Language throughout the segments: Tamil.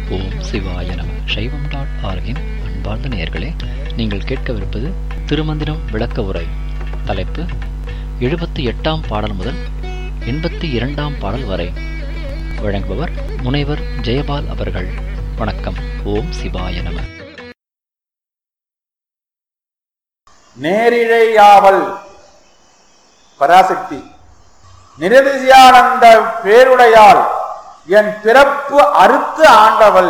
ஓம் சிவாய நம சைவம் டாட் ஆர்கின் அன்பார்ந்த நேயர்களே நீங்கள் கேட்கவிருப்பது திருமந்திரம் விளக்க உரை தலைப்பு எழுபத்தி எட்டாம் பாடல் முதல் எண்பத்தி இரண்டாம் பாடல் வரை வழங்குபவர் முனைவர் ஜெயபால் அவர்கள் வணக்கம் ஓம் சிவாய நம நேரிழையாவல் பராசக்தி நிரதிசியானந்த பேருடையாள் என் பிறப்பு அறுத்து ஆண்டவள்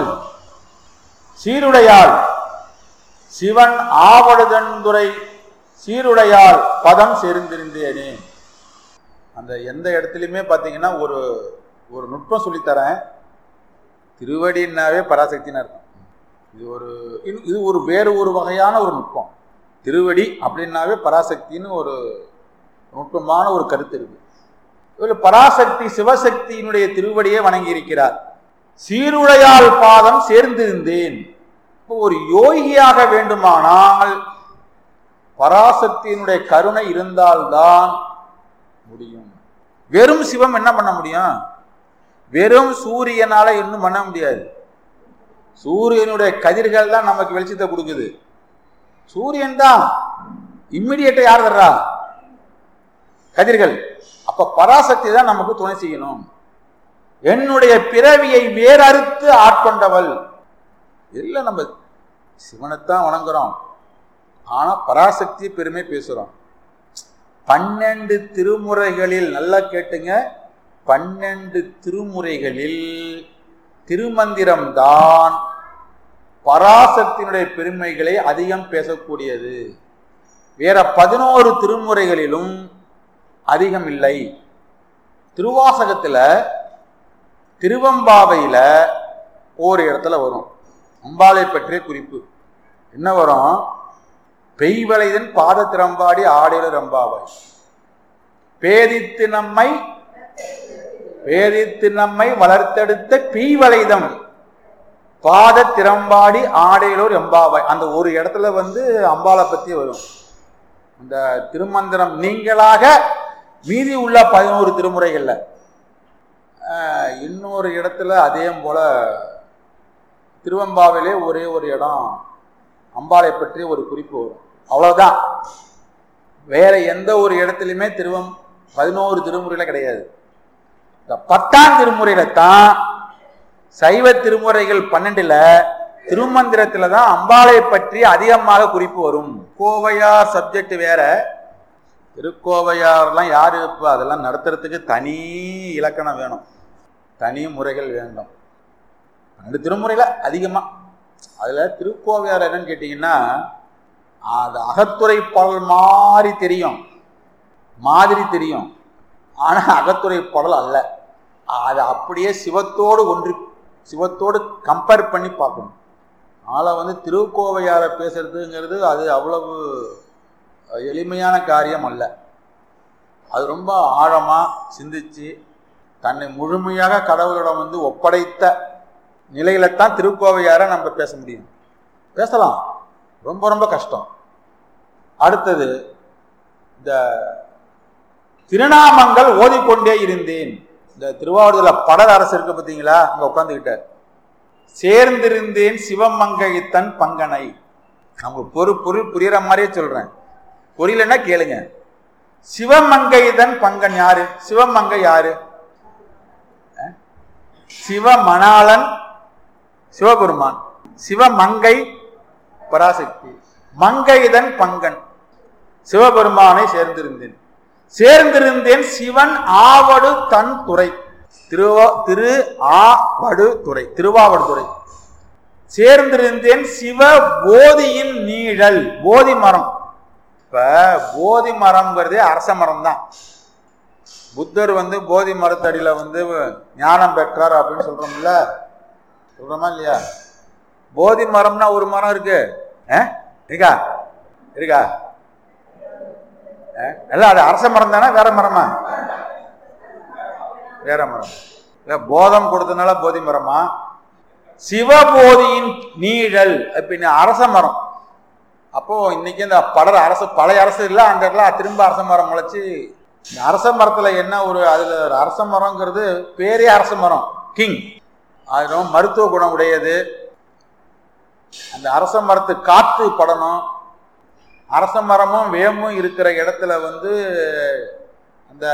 சீருடையாள் சிவன் ஆவடுதன்துறை சீருடையாள் பதம் சேர்ந்திருந்தேனே அந்த எந்த இடத்துலையுமே பார்த்தீங்கன்னா ஒரு ஒரு நுட்பம் சொல்லித்தரேன் திருவடின்னாவே பராசக்தின்னு அர்த்தம் இது ஒரு இது- இது ஒரு வேறு ஒரு வகையான ஒரு நுட்பம் திருவடி அப்படின்னாவே பராசக்தின்னு ஒரு நுட்பமான ஒரு கருத்து இருக்கு இதில் பராசக்தி சிவசக்தியினுடைய திருவடியை வணங்கி இருக்கிறார் சீருடையால் பாதம் சேர்ந்திருந்தேன் இப்போ ஒரு யோகியாக வேண்டுமானால் பராசக்தியினுடைய கருணை இருந்தால்தான் முடியும் வெறும் சிவம் என்ன பண்ண முடியும் வெறும் சூரியனால இன்னும் பண்ண முடியாது சூரியனுடைய கதிர்கள் தான் நமக்கு வெளிச்சத்தை கொடுக்குது சூரியன் தான் இம்மிடியேட்டா யார் தர்றா கதிர்கள் அப்ப பராசக்தி தான் நமக்கு துணை செய்யணும் என்னுடைய பிறவியை வேறறுத்து ஆட்கொண்டவள் இல்லை நம்ம சிவனைத்தான் வணங்குறோம் ஆனா பராசக்தி பெருமை பேசுறோம் பன்னெண்டு திருமுறைகளில் நல்லா கேட்டுங்க பன்னெண்டு திருமுறைகளில் திருமந்திரம் தான் பராசக்தியினுடைய பெருமைகளை அதிகம் பேசக்கூடியது வேற பதினோரு திருமுறைகளிலும் அதிகம் இல்லை திருவாசகத்துல திருவம்பாவையில ஒரு இடத்துல வரும் அம்பாளை பற்றிய குறிப்பு என்ன வரும் பெய்வளைதன் பாத திறம்பாடி ஆடில ரம்பாவாய் பேதித்து நம்மை பேதித்து நம்மை வளர்த்தெடுத்த பீவளைதம் பாத திறம்பாடி ஆடையிலோர் எம்பாவாய் அந்த ஒரு இடத்துல வந்து அம்பாளை பத்தி வரும் இந்த திருமந்திரம் நீங்களாக மீதி உள்ள பதினோரு திருமுறைகள்ல ஆஹ், இன்னொரு இடத்துல அதே போல திருவம்பாவிலே ஒரே ஒரு இடம் அம்பாளை பற்றி ஒரு குறிப்பு வரும் அவ்வளவுதான் வேற எந்த ஒரு இடத்துலையுமே திருவம் பதினோரு திருமுறையில கிடையாது இந்த பத்தாம் திருமுறையில தான் சைவ திருமுறைகள் பன்னெண்டுல திருமந்திரத்துல தான் அம்பாளை பற்றி அதிகமாக குறிப்பு வரும் கோவையார் சப்ஜெக்ட் வேற திருக்கோவையார்லாம் யாரு இப்போ அதெல்லாம் நடத்துறதுக்கு தனி இலக்கணம் வேணும் தனி முறைகள் வேண்டும் பன்னெண்டு திருமுறையில அதிகமா அதுல திருக்கோவையார் என்னன்னு கேட்டீங்கன்னா அது அகத்துறை பாடல் மாதிரி தெரியும் மாதிரி தெரியும் ஆனா அகத்துறை பாடல் அல்ல அது அப்படியே சிவத்தோடு ஒன்று சிவத்தோடு கம்பேர் பண்ணி பார்க்கணும் அதனால் வந்து திருக்கோவையாரை பேசுறதுங்கிறது அது அவ்வளவு எளிமையான காரியம் அல்ல அது ரொம்ப ஆழமாக சிந்திச்சு தன்னை முழுமையாக கடவுளிடம் வந்து ஒப்படைத்த நிலையில தான் திருக்கோவையாரை நம்ம பேச முடியும் பேசலாம் ரொம்ப ரொம்ப கஷ்டம் அடுத்தது இந்த திருநாமங்கள் ஓதிக்கொண்டே இருந்தேன் இந்த திருவாவூர்துல படர் அரசு இருக்கு பார்த்தீங்களா அங்க உட்காந்துக்கிட்டார் சேர்ந்திருந்தேன் சிவமங்கைத்தன் பங்கனை நமக்கு பொரு பொருள் புரியற மாதிரியே சொல்றேன் புரியலன்னா கேளுங்க சிவமங்கைதன் பங்கன் யாரு சிவமங்கை யாரு அஹ்? சிவமணாளன் சிவபெருமான் சிவமங்கை பராசக்தி மங்கைதன் பங்கன் சிவபெருமானை சேர்ந்திருந்தேன் சேர்ந்திருந்தேன் சிவன் ஆவடு தன் துறை திருவா திரு ஆவடு துறை திருவாவடுதுறை சேர்ந்திருந்தேன் சிவ போதியின் நீழல் போதி மரம் இப்ப போதி மரம்ங்கிறதே அரச மரம் தான் புத்தர் வந்து போதி மரத்தடியில வந்து ஞானம் பெற்றார் அப்படின்னு சொல்றோம்ல சொல்றோமா இல்லையா போதி மரம்னா ஒரு மரம் இருக்கு அஹ்? இருக்கா இருக்கா அஹ்? எல்லாம் அது அரச மரம் தானே வேற மரமா வேற மரம் இல்ல போதம் கொடுத்தனால போதி மரமா சிவபோதியின் நீழல் அப்படின்னு அரச மரம் அப்போ இன்னைக்கு இந்த படர் அரசு பழைய அரசு இல்லை அந்த இடத்துல திரும்ப அரச மரம் முளைச்சு இந்த அரச மரத்துல என்ன ஒரு அதுல ஒரு அரச மரங்கிறது பேரே அரச மரம் கிங் அது ரொம்ப மருத்துவ குணம் உடையது அந்த அரச மரத்து காத்து படணும் அரச மரமும் வேமும் இருக்கிற இடத்துல வந்து அந்த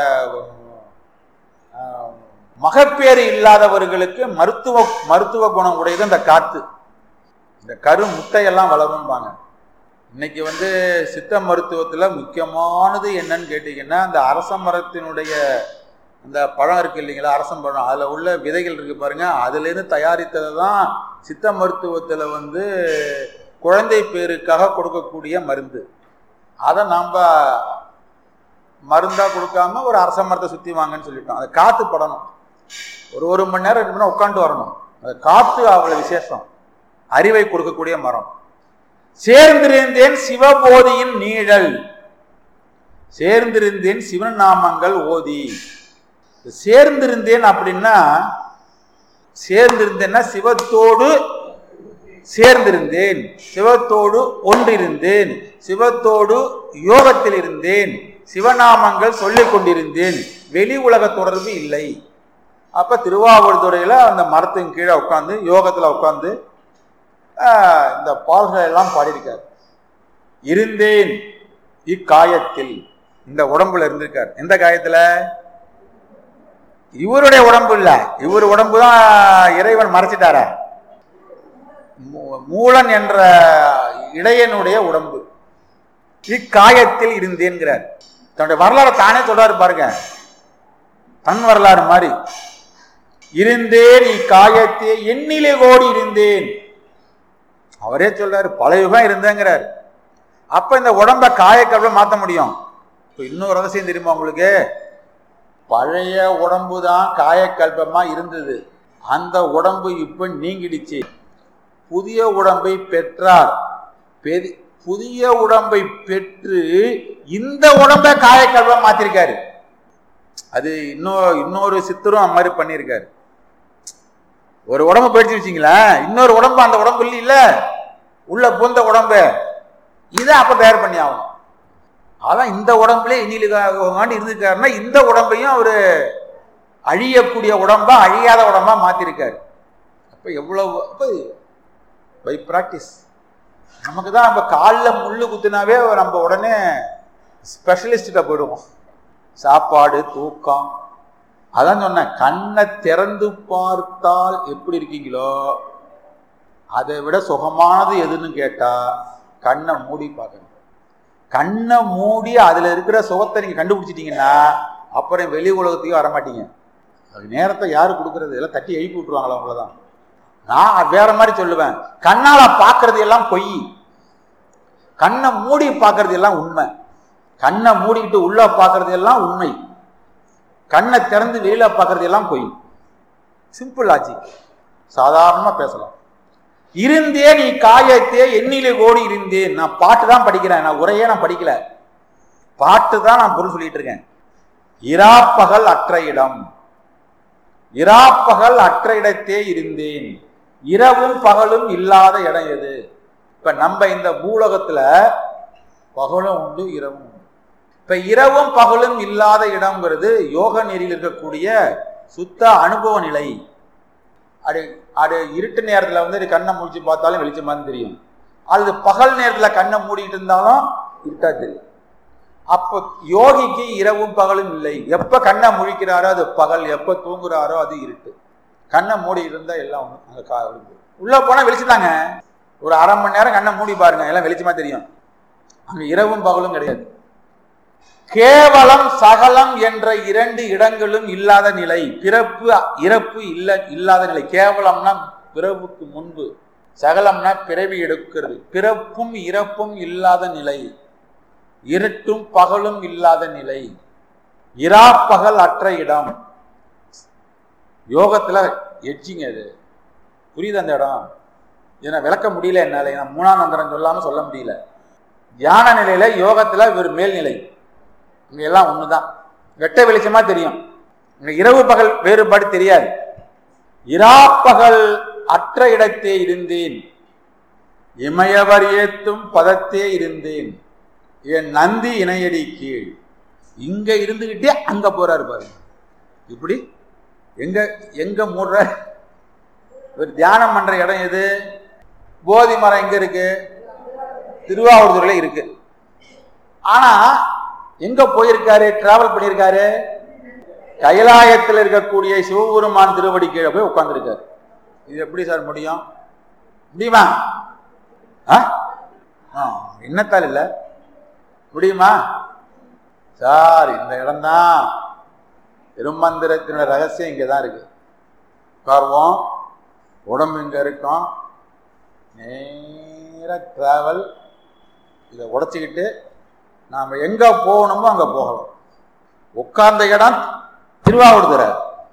ஆஹ், மகப்பேறு இல்லாதவர்களுக்கு மருத்துவ மருத்துவ குணம் உடையது அந்த காத்து இந்த கரு முட்டையெல்லாம் வளரும்பாங்க இன்னைக்கு வந்து சித்த மருத்துவத்தில் முக்கியமானது என்னன்னு கேட்டிங்கன்னா அந்த அரச மரத்தினுடைய அந்த பழம் இருக்கு இல்லைங்களா அரசம் பழம் அதில் உள்ள விதைகள் இருக்கு பாருங்க அதுலேருந்து தயாரித்தது தான் சித்த மருத்துவத்தில் வந்து குழந்தை பேருக்காக கொடுக்கக்கூடிய மருந்து அதை நாம் மருந்தாக கொடுக்காம ஒரு அரச மரத்தை சுற்றி வாங்கன்னு சொல்லிட்டோம் அதை காற்று படணும் ஒரு ஒரு மணி நேரம் ரெண்டு மணி நேரம் உட்காந்து வரணும் அந்த காற்று அவ்வளோ விசேஷம் அறிவை கொடுக்கக்கூடிய மரம் சேர்ந்திருந்தேன் சிவபோதியின் நீழல் சேர்ந்திருந்தேன் சிவன் நாமங்கள் ஓதி சேர்ந்திருந்தேன் அப்படின்னா சேர்ந்திருந்தேன்னா சிவத்தோடு சேர்ந்திருந்தேன் சிவத்தோடு ஒன்றிருந்தேன் சிவத்தோடு யோகத்தில் இருந்தேன் சிவநாமங்கள் சொல்லிக் கொண்டிருந்தேன் வெளி உலக தொடர்பு இல்லை அப்ப திருவாவூர்துறையில அந்த மரத்தின் கீழே உட்காந்து யோகத்துல உட்காந்து ஆஹ், இந்த பால்களை எல்லாம் பாடியிருக்கார் இருந்தேன் இக்காயத்தில் இந்த உடம்புல இருந்திருக்கார் எந்த காயத்துல இவருடைய உடம்பு இல்ல இவர் உடம்பு தான் இறைவன் மறைச்சிட்டாரா மூ- மூலன் என்ற இடையனுடைய உடம்பு இக்காயத்தில் இருந்தேன்கிறார் தன்னுடைய வரலாறு தானே சொல்றாரு பாருங்க தன் வரலாறு மாதிரி இருந்தேன் இக்காயத்தே எண்ணிலே கோடி இருந்தேன் அவரே சொல்றாரு பல யுகம் இருந்தேங்கிறார் அப்ப இந்த உடம்ப காயக்கல்வ மாத்த முடியும் இப்ப இன்னொரு ரகசியம் தெரியுமா உங்களுக்கு பழைய உடம்பு தான் காயக்கல்பமா இருந்தது அந்த உடம்பு இப்ப நீங்கிடுச்சு புதிய உடம்பை பெற்றார் பெரி- புதிய உடம்பை பெற்று இந்த உடம்பை காயக்கல்வம் மாத்திருக்காரு அது இன்னொரு இன்னொரு சித்தரும் அந்த மாதிரி பண்ணியிருக்காரு ஒரு உடம்பு போயிடுச்சு வச்சிங்களேன் இன்னொரு உடம்பு அந்த உடம்பு இல்லை இல்ல உள்ள பூந்த உடம்பு இதை அப்ப தயார் பண்ணி ஆகணும் அதான் இந்த உடம்புல இனிலுக்காண்டி இருந்திருக்காருன்னா இந்த உடம்பையும் அவரு அழியக்கூடிய உடம்பா அழியாத உடம்பா மாத்திருக்காரு அப்ப எவ்வளவு அப்ப பை பிராக்டிஸ் நமக்கு தான் நம்ம காலில் முள்ளு குத்துனாவே நம்ம உடனே ஸ்பெஷலிஸ்ட்ட போயிடுவோம் சாப்பாடு தூக்கம் அதான் சொன்னேன் கண்ணை திறந்து பார்த்தால் எப்படி இருக்கீங்களோ அதை விட சுகமானது எதுன்னு கேட்டா கண்ணை மூடி பார்க்கணும் கண்ணை மூடி அதுல இருக்கிற சுகத்தை நீங்க கண்டுபிடிச்சிட்டீங்கன்னா அப்புறம் வெளி உலகத்தையும் வரமாட்டீங்க அது நேரத்தை யாரு கொடுக்கறது எல்லாம் தட்டி எழுப்பி விட்டுருவாங்களா அவ்வளவுதான் நான் வேற மாதிரி சொல்லுவேன் கண்ணால பார்க்கறது எல்லாம் பொய் கண்ணை மூடி பார்க்கறது எல்லாம் உண்மை கண்ணை மூடிக்கிட்டு உள்ள பார்க்கறது எல்லாம் உண்மை கண்ணை திறந்து வெளியில பார்க்கறது எல்லாம் பொய் சிம்பிள் ஆச்சு சாதாரணமா பேசலாம் இருந்தேன் நீ காயத்தே எண்ணிலே கோடி இருந்தேன் நான் பாட்டு தான் படிக்கிறேன் நான் உரையே நான் படிக்கல பாட்டு தான் நான் பொருள் சொல்லிட்டு இருக்கேன் இராப்பகல் அற்ற இடம் இராப்பகல் அற்ற இடத்தே இருந்தேன் இரவும் பகலும் இல்லாத இடம் எது இப்ப நம்ம இந்த பூலகத்துல பகலும் உண்டு இரவும் உண்டு இப்ப இரவும் பகலும் இல்லாத இடம்ங்கிறது யோக நெறியில் இருக்கக்கூடிய சுத்த அனுபவ நிலை அது அது இருட்டு நேரத்துல வந்து இது கண்ணை முடிச்சு பார்த்தாலும் வெளிச்சமான்னு தெரியும் அல்லது பகல் நேரத்துல கண்ணை மூடிட்டு இருந்தாலும் இருட்டா தெரியும் அப்போ யோகிக்கு இரவும் பகலும் இல்லை எப்ப கண்ணை முழிக்கிறாரோ அது பகல் எப்ப தூங்குறாரோ அது இருட்டு கண்ணை மூடி இருந்தா எல்லாம் ஒண்ணு. அங்க கா- உள்ள போனா வெளிச்சுதாங்க ஒரு அரை மணி நேரம் கண்ணை மூடி பாருங்க எல்லாம் வெளிச்சமா தெரியும் அங்க இரவும் பகலும் கிடையாது கேவலம் சகலம் என்ற இரண்டு இடங்களும் இல்லாத நிலை பிறப்பு இறப்பு இல்ல இல்லாத நிலை கேவலம்னா பிறப்புக்கு முன்பு சகலம்னா பிறவி எடுக்கிறது பிறப்பும் இறப்பும் இல்லாத நிலை இருட்டும் பகலும் இல்லாத நிலை இராப்பகல் அற்ற இடம் யோகத்துல எட்ஜிங்க அது புரியுது அந்த இடம் இதை நான் விளக்க முடியல என்னால நான் மூணாம் நந்தரம் சொல்லாம சொல்ல முடியல தியான நிலையில யோகத்துல ஒரு மேல்நிலை இங்க எல்லாம் ஒண்ணுதான் வெட்ட வெளிச்சமா தெரியும் இங்க இரவு பகல் வேறுபாடு தெரியாது இராப்பகல் அற்ற இடத்தே இருந்தேன் இமயவர் ஏத்தும் பதத்தே இருந்தேன் என் நந்தி இணையடி கீழ் இங்க இருந்துகிட்டே அங்க போறாரு பாருங்க இப்படி எங்க எங்க மூடுற இவர் தியானம் பண்ற இடம் எது போதி மரம் எங்க இருக்கு திருவாவூர்துறையில இருக்கு ஆனா எங்க போயிருக்காரு டிராவல் பண்ணியிருக்காரு கைலாயத்தில் இருக்கக்கூடிய சிவபெருமான் திருவடி கீழே போய் உட்கார்ந்துருக்காரு இது எப்படி சார் முடியும் முடியுமா ஆ ஆ, என்னத்தால் இல்லை முடியுமா சார் இந்த இடம்தான் திருமந்திரத்தினோட ரகசியம் இங்கே தான் இருக்கு உட்காருவோம் உடம்பு இங்கே இருக்கும் நேர டிராவல் இதை உடச்சிக்கிட்டு நாம் எங்கே போகணுமோ அங்கே போகலாம் உட்கார்ந்த இடம் திருவாவூர்துறை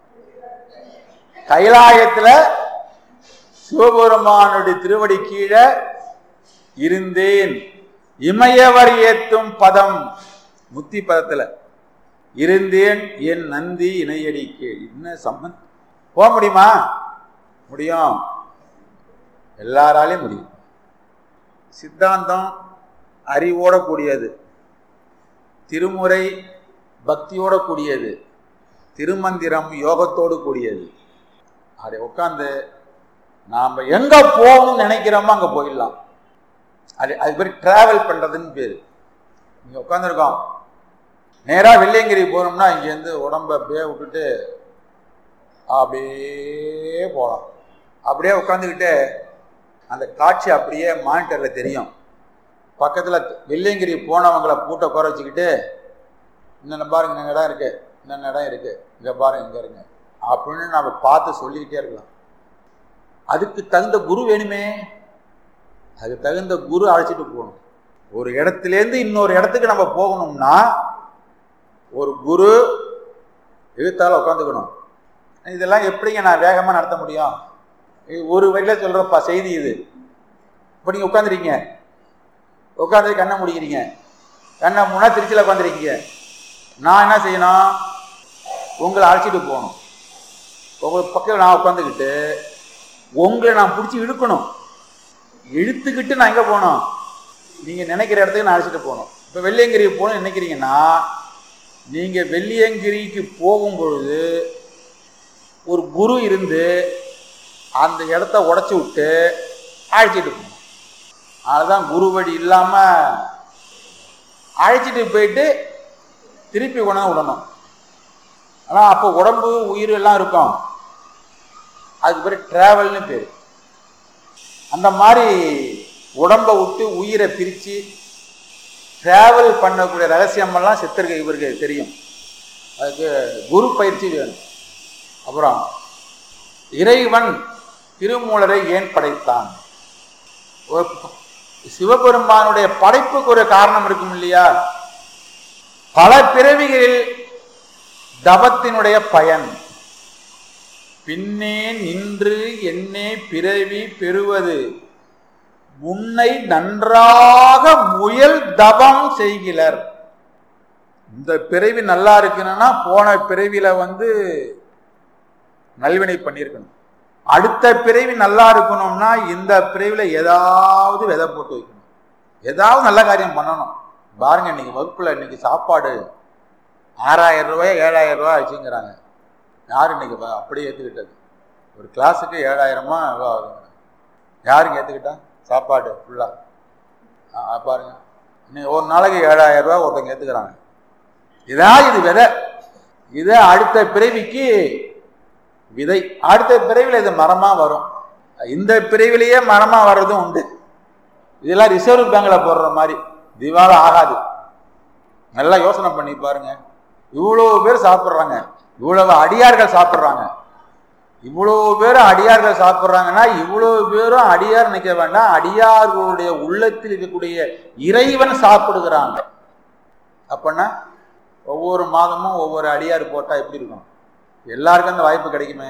கைலாயத்தில் சிவபெருமானுடைய திருவடி கீழே இருந்தேன் இமயவர் ஏத்தும் பதம் முத்தி பதத்துல இருந்தேன் என் நந்தி இணையடி கீழ் என்ன சம்பந்தம் போக முடியுமா முடியும் எல்லாராலையும் முடியும் சித்தாந்தம் அறிவோட கூடியது திருமுறை பக்தியோட கூடியது திருமந்திரம் யோகத்தோடு கூடியது அதை உட்காந்து நாம் எங்க போகணும்னு நினைக்கிறோமோ அங்க போயிடலாம் அது அது பேர் டிராவல் பண்றதுன்னு பேர் இங்க உட்காந்துருக்கோம் நேரா வெள்ளியங்கிரி போனோம்னா இங்கேருந்து உடம்ப அப்படியே விட்டுட்டு அப்படியே போகலாம் அப்படியே உட்காந்துக்கிட்டு அந்த காட்சி அப்படியே மானிட்டர்ல தெரியும் பக்கத்துல வெள்ளியங்கிரி போனவங்களை பூட்டை குறை வச்சுக்கிட்டு இன்னென்ன பாருங்க இந்த இடம் இருக்கு இன்னென்ன இடம் இருக்கு இங்க பாருங்க இங்க இருங்க அப்படின்னு நம்ம பார்த்து சொல்லிக்கிட்டே இருக்கலாம் அதுக்கு தகுந்த குரு வேணுமே அதுக்கு தகுந்த குரு அழைச்சிட்டு போகணும் ஒரு இடத்துலேருந்து இன்னொரு இடத்துக்கு நம்ம போகணும்னா ஒரு குரு எழுத்தால உட்காந்துக்கணும் இதெல்லாம் எப்படிங்க நான் வேகமாக நடத்த முடியும் இது ஒரு வழியில சொல்கிறப்பா செய்தி இது இப்போ நீங்கள் உட்காந்துருக்கீங்க உட்காந்து கண்ணை முடிக்கிறீங்க கண்ணை முன்னா திருச்சியில் உட்காந்துருக்கீங்க நான் என்ன செய்யணும் உங்களை அழைச்சிட்டு போகணும் உங்களுக்கு பக்கத்தில் நான் உட்காந்துக்கிட்டு உங்களை நான் பிடிச்சி இழுக்கணும் இழுத்துக்கிட்டு நான் எங்கே போகணும் நீங்கள் நினைக்கிற இடத்துக்கு நான் அழைச்சிட்டு போகணும் இப்போ வெள்ளியங்கிரி போகணும்னு நினைக்கிறீங்கன்னா நீங்கள் வெள்ளியங்கிரிக்கு போகும் பொழுது ஒரு குரு இருந்து அந்த இடத்த உடச்சி விட்டு அழைச்சிட்டு போகணும் அதுதான் குரு வழி இல்லாமல் அழைச்சிட்டு போயிட்டு திருப்பி கொண்டாந்து விடணும் ஆனால் அப்போ உடம்பு உயிர் எல்லாம் இருக்கும் அதுக்கு பேர் ட்ராவல்னு பேர் அந்த மாதிரி உடம்பை விட்டு உயிரை பிரித்து ட்ராவல் பண்ணக்கூடிய ரகசியமெல்லாம் சித்தருக்கு இவருக்கு தெரியும் அதுக்கு குரு பயிற்சி வேணும் அப்புறம் இறைவன் திருமூலரை ஏன் படைத்தான் ஒரு சிவபெருமானுடைய படைப்புக்கு ஒரு காரணம் இருக்கும் இல்லையா பல பிறவிகளில் தபத்தினுடைய பயன் பின்னே நின்று என்னே பிறவி பெறுவது முன்னை நன்றாக முயல் தபம் செய்கிறர் இந்த பிறவி நல்லா இருக்கணும்னா போன பிறவியில வந்து நல்வினை பண்ணியிருக்கணும் அடுத்த பிறவி நல்லா இருக்கணும்னா இந்த பிறவில ஏதாவது விதை போட்டு வைக்கணும் ஏதாவது நல்ல காரியம் பண்ணணும் பாருங்க இன்னைக்கு வகுப்புல இன்னைக்கு சாப்பாடு ஆறாயிரம் ரூபாய் ஏழாயிரம் ரூபாய் ஆச்சுங்கிறாங்க யார் இன்னைக்கு வ- அப்படியே ஏற்றுக்கிட்டது ஒரு கிளாஸுக்கு ஏழாயிரமா எவ்வளோ ஆகுதுங்க யாருங்க ஏற்றுக்கிட்டா சாப்பாடு ஃபுல்லாக பாருங்க இன்னைக்கு ஒரு நாளைக்கு ஏழாயிரம் ரூபாய் ஒருத்தங்க ஏற்றுக்கிறாங்க இதான் இது விதை இது அடுத்த பிறவிக்கு விதை அடுத்த பிறவியில் இது மரமா வரும் இந்த பிறவிலேயே மரமா வர்றதும் உண்டு இதெல்லாம் ரிசர்வ் பேங்க்ல போடுற மாதிரி திவால ஆகாது நல்லா யோசனை பண்ணி பாருங்க இவ்வளவு பேர் சாப்பிட்றாங்க இவ்வளவு அடியார்கள் சாப்பிட்றாங்க இவ்வளவு பேர் அடியார்கள் சாப்பிட்றாங்கன்னா இவ்வளவு பேரும் அடியார் நினைக்க வேண்டாம் அடியார்களுடைய உள்ளத்தில் இருக்கக்கூடிய இறைவன் சாப்பிடுகிறாங்க அப்படின்னா ஒவ்வொரு மாதமும் ஒவ்வொரு அடியார் போட்டால் எப்படி இருக்கும் எல்லாருக்கும் அந்த வாய்ப்பு கிடைக்குமே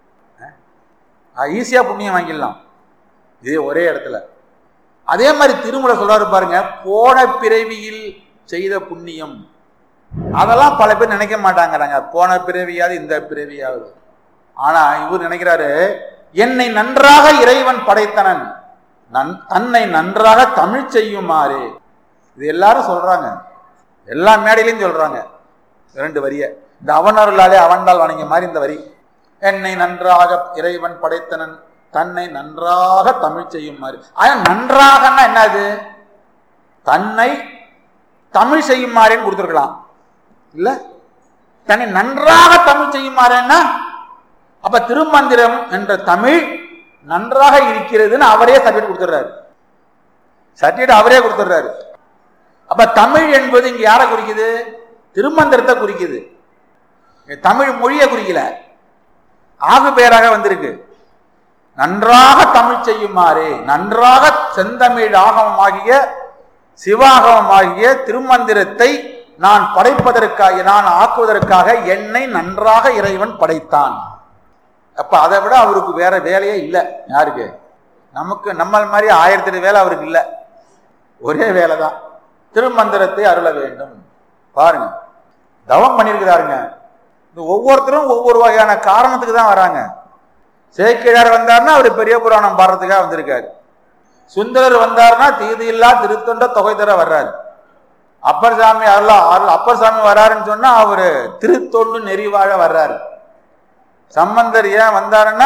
ஈஸியாக புண்ணியம் வாங்கிடலாம் இதே ஒரே இடத்துல அதே மாதிரி திருமுறை சொல்றாரு பாருங்க போன பிறவியில் செய்த புண்ணியம் அதெல்லாம் பல பேர் நினைக்க மாட்டாங்கிறாங்க போன பிறவியாவது இந்த பிறவியாவது ஆனா இவர் நினைக்கிறாரு என்னை நன்றாக இறைவன் படைத்தனன் நன் தன்னை நன்றாக தமிழ் செய்யுமாறு இது எல்லாரும் சொல்றாங்க எல்லா மேடையிலையும் சொல்றாங்க ரெண்டு வரிய இந்த அவனருளாலே அவன்தால் வணங்கிய மாதிரி இந்த வரி என்னை நன்றாக இறைவன் படைத்தனன் தன்னை நன்றாக தமிழ் செய்யுமாறு ஆனா நன்றாகன்னா என்னது தன்னை தமிழ் செய்யுமாறேன்னு கொடுத்துருக்கலாம் இல்ல தன்னை நன்றாக தமிழ் செய்யுமாறேன்னா அப்ப திருமந்திரம் என்ற தமிழ் நன்றாக இருக்கிறதுன்னு அவரே சர்டிஃபிகேட் கொடுத்துட்றாரு சர்டிஃபிகேட் அவரே கொடுத்துட்றாரு அப்ப தமிழ் என்பது இங்க யாரை குறிக்குது திருமந்திரத்தை குறிக்குது இங்க தமிழ் மொழியை குறிக்கல ஆகு பெயராக வந்திருக்கு நன்றாக தமிழ் செய்யுமாறு நன்றாக செந்தமிழ் ஆகமமாகிய சிவாகமமாகிய திருமந்திரத்தை நான் படைப்பதற்காக நான் ஆக்குவதற்காக என்னை நன்றாக இறைவன் படைத்தான் அப்ப அதை விட அவருக்கு வேற வேலையே இல்லை யாருக்கு நமக்கு நம்ம மாதிரி ஆயிரத்தி எட்டு வேலை அவருக்கு இல்லை ஒரே வேலை தான் திருமந்திரத்தை அருள வேண்டும் பாருங்க தவம் பண்ணியிருக்கிறாருங்க இந்த ஒவ்வொருத்தரும் ஒவ்வொரு வகையான காரணத்துக்கு தான் வராங்க சேக்கிழார் வந்தாருன்னா அவர் பெரிய புராணம் பாடுறதுக்காக வந்திருக்காரு சுந்தரர் வந்தாருன்னா தீது இல்லா திருத்தொண்ட தொகை தர வர்றாரு அப்பர் சாமி அருளா அருள் அப்பர் சாமி வர்றாருன்னு சொன்னா அவரு திருத்தொண்டு நெறிவாழ வர்றாரு சம்பந்தர் ஏன் வந்தாருன்னா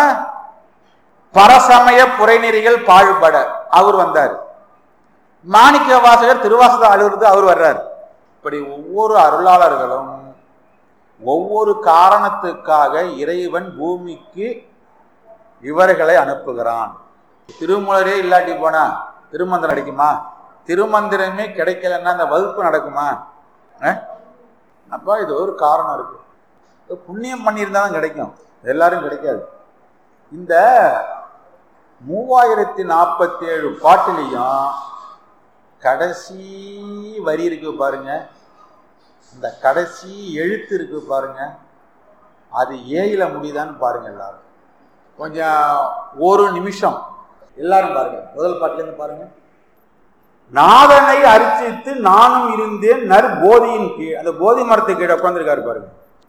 பரசமய புரைநெறிகள் பாழ்பட அவர் வந்தார் மாணிக்க வாசகர் திருவாசக அலுவலகத்துக்கு அவர் வர்றார் இப்படி ஒவ்வொரு அருளாளர்களும் ஒவ்வொரு காரணத்துக்காக இறைவன் பூமிக்கு இவர்களை அனுப்புகிறான் திருமுலரே இல்லாட்டி போனா திருமந்திரம் கிடைக்குமா திருமந்திரமே கிடைக்கலன்னா அந்த வகுப்பு நடக்குமா அஹ்? அப்ப இது ஒரு காரணம் இருக்கு இது புண்ணியம் பண்ணியிருந்தா தான் கிடைக்கும் எல்லாரும் கிடைக்காது இந்த மூவாயிரத்தி நாற்பத்தி ஏழு பாட்டுலையும் கடைசி வரி இருக்கு பாருங்க இந்த கடைசி எழுத்து இருக்கு பாருங்க அது ஏயில முடியுதான்னு பாருங்க எல்லாரும் கொஞ்சம் ஒரு நிமிஷம் எல்லாரும் பாருங்க முதல் பாட்டுலேருந்து பாருங்க நாதனை அரிசித்து நானும் இருந்தேன் நற் போதியின் கீழ் அந்த போதி மரத்துக்கு கீழே உட்காந்துருக்காரு பாருங்க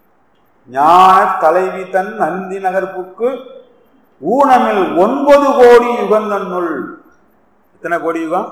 ஞான தலைவி தன் நந்தி நகர்ப்புக்கு ஊனமில் ஒன்பது கோடி யுகந்தன்னுள் எத்தனை கோடி யுகம்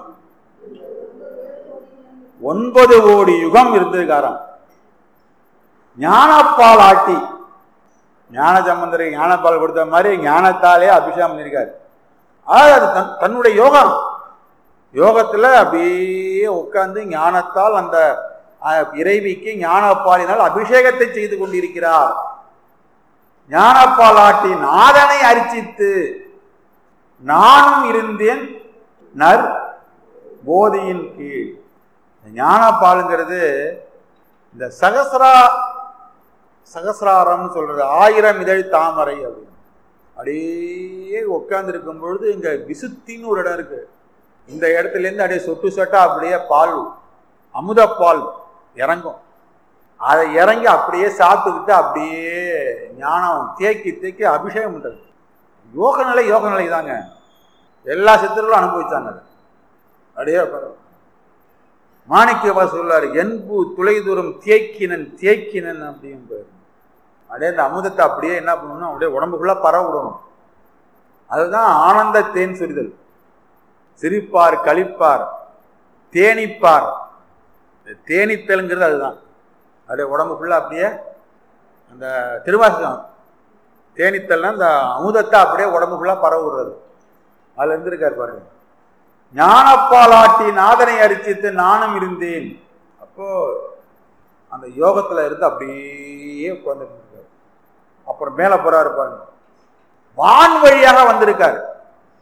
ஒன்பது கோடி யுகம் இருந்திருக்காராம் ஞானப்பால் ஆட்டி ஞான சம்பந்தருக்கு ஞானப்பால் கொடுத்த மாதிரி ஞானத்தாலே அபிஷேகம் பண்ணியிருக்காரு அதாவது அது தன் தன்னுடைய யோகம் யோகத்துல அப்படியே உட்கார்ந்து ஞானத்தால் அந்த அஹ், இறைவிக்கு ஞானப்பாலினால் அபிஷேகத்தை செய்து கொண்டிருக்கிறார் ஞானப்பால் ஆட்டி நாதனை அரிசித்து நானும் இருந்தேன் நர் போதியின் கீழ் ஞானப்பாலுங்கிறது இந்த சகசிரா சகசிராரம்னு சொல்றது ஆயிரம் இதழ் தாமரை அப்படின்னு அப்படியே உட்கார்ந்து பொழுது இங்க விசுத்தின்னு ஒரு இடம் இருக்கு இந்த இடத்துல இருந்து அப்படியே சொட்டு சொட்டா அப்படியே பால் அமுதப்பால் இறங்கும் அதை இறங்கி அப்படியே சாப்பிட்டுக்கிட்டு அப்படியே ஞானம் தேக்கி தேக்கி அபிஷேகம் பண்றது யோக நிலை யோக நிலை தாங்க எல்லா சித்தர்களும் அனுபவிச்சாங்க அதை. அப்படியே உட்காரு. மாணிக்கவா சொல்லாரு என்பு துளை தூரம் தேக்கினன் தேக்கினன் அப்படின்னு பேரு. அப்படியே அந்த அமுதத்தை அப்படியே என்ன பண்ணணும் அப்படியே உடம்புக்குள்ள பரவ விடணும் அதுதான் ஆனந்த தேன் சொரிதல் சிரிப்பார் கழிப்பார் தேனிப்பார் இந்த தேனித்தல்ங்கிறது அதுதான் அப்படியே உடம்புக்குள்ள அப்படியே அந்த திருவாசகம் தேனித்தல்னா அந்த அமுதத்தை அப்படியே உடம்புக்குள்ள பரவ விடுறது அதுல இருந்திருக்காரு பாருங்க ஞானப்பாலாட்டி நாதனை அரிசித்து நானும் இருந்தேன் அப்போ அந்த யோகத்துல இருந்து அப்படியே உட்கார்ந்துட்டு இருக்காரு அப்புறம் மேல போறாரு பாருங்க வான் வழியாக வந்திருக்காரு